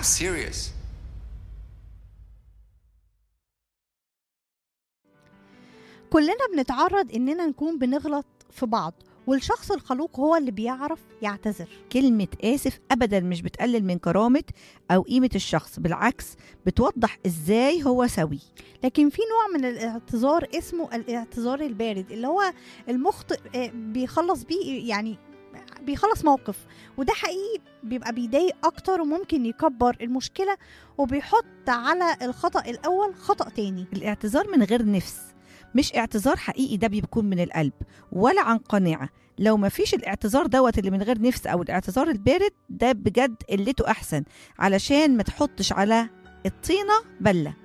I'm serious. كلنا بنتعرض اننا نكون بنغلط في بعض والشخص الخلوق هو اللي بيعرف يعتذر كلمة آسف أبدا مش بتقلل من كرامة أو قيمة الشخص بالعكس بتوضح إزاي هو سوي لكن في نوع من الاعتذار اسمه الاعتذار البارد اللي هو المخطئ آه، بيخلص بيه يعني بيخلص موقف وده حقيقي بيبقى بيضايق اكتر وممكن يكبر المشكله وبيحط على الخطا الاول خطا تاني الاعتذار من غير نفس مش اعتذار حقيقي ده بيكون من القلب ولا عن قناعة لو ما فيش الاعتذار دوت اللي من غير نفس أو الاعتذار البارد ده بجد قلته أحسن علشان ما تحطش على الطينة بلة